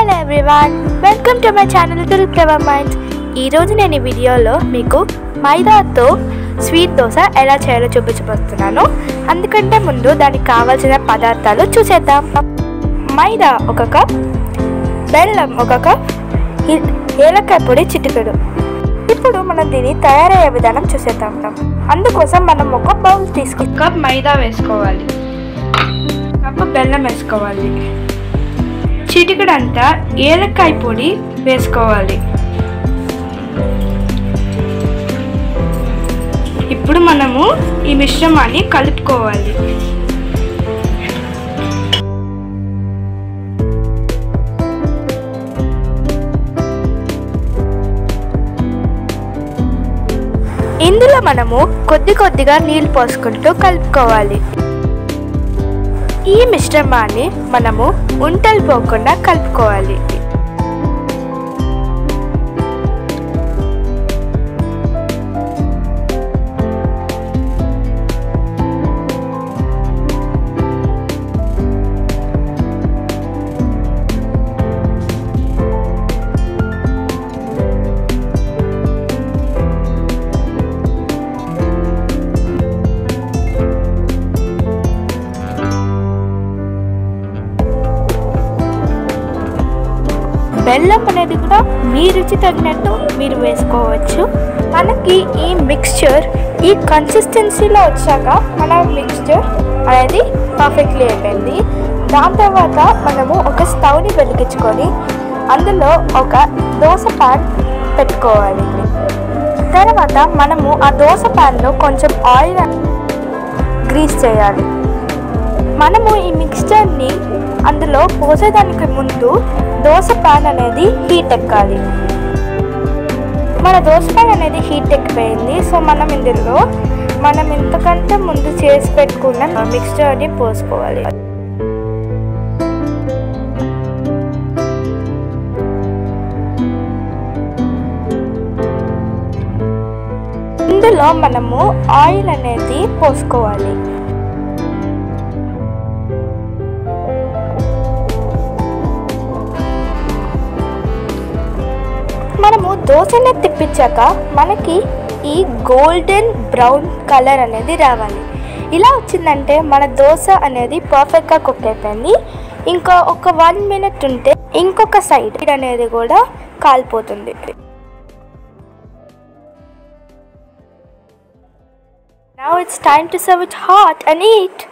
Hello everyone welcome to my channel little clever minds ఈరోజు నేను ఈ వీడియోలో మీకు మైదాతో స్వీట్ దోశ ఎలా చేయాలో చూపించబోతున్నాను అందుకంటే ముందు దానికి కావాల్సిన పదార్థాలు చూసేద్దాం మైదా ఒక కప్ బెల్లం ఒక కప్ ఇ- ఏలక్కాయ పొడి చిటికెడు ఇప్పుడు మనం దీన్ని తయారయ్యే విధానం చూసేద్దాం అందుకోసం మనం ఒక బౌల్ తీసుకో కప్ మైదా వేసుకోవాలి కప్ బెల్లం వేసుకోవాలి చిటికడంతా ఏలక్కాయ పొడి వేసుకోవాలి ఇప్పుడు మనము ఈ మిశ్రమాన్ని కలుపుకోవాలి ఇందులో మనము కొద్ది కొద్దిగా నీళ్ళు పోసుకుంటూ కలుపుకోవాలి ఈ మిశ్రమాన్ని మనము ఉంటలు పోకుండా కలుపుకోవాలి బెల్లం అనేది కూడా మీ రుచి తగినట్టు మీరు వేసుకోవచ్చు మనకి ఈ మిక్స్చర్ ఈ కన్సిస్టెన్సీలో వచ్చాక మన మిక్స్చర్ అనేది పర్ఫెక్ట్లీ అయిపోయింది దాని తర్వాత మనము ఒక స్టవ్ని వెలిగించుకొని అందులో ఒక దోశ ప్యాన్ పెట్టుకోవాలి తర్వాత మనము ఆ దోశ ప్యాన్లో కొంచెం ఆయిల్ గ్రీస్ చేయాలి మనము ఈ మిక్స్చర్ని అందులో పోసేదానికి ముందు దోశ పాన్ అనేది హీట్ ఎక్కాలి మన దోశ పాన్ అనేది హీట్ ఎక్కిపోయింది సో మనం ఇందులో మనం ఇంతకంటే ముందు చేసి పెట్టుకున్న మిక్స్చర్ని పోసుకోవాలి ఇందులో మనము ఆయిల్ అనేది పోసుకోవాలి మనము దోశని తిప్పించాక మనకి ఈ గోల్డెన్ బ్రౌన్ కలర్ అనేది రావాలి ఇలా వచ్చిందంటే మన దోశ అనేది పర్ఫెక్ట్గా కుక్ అయిపోయింది ఇంకా ఒక వన్ మినిట్ ఉంటే ఇంకొక సైడ్ అనేది కూడా కాలిపోతుంది Now it's time to serve it hot and eat.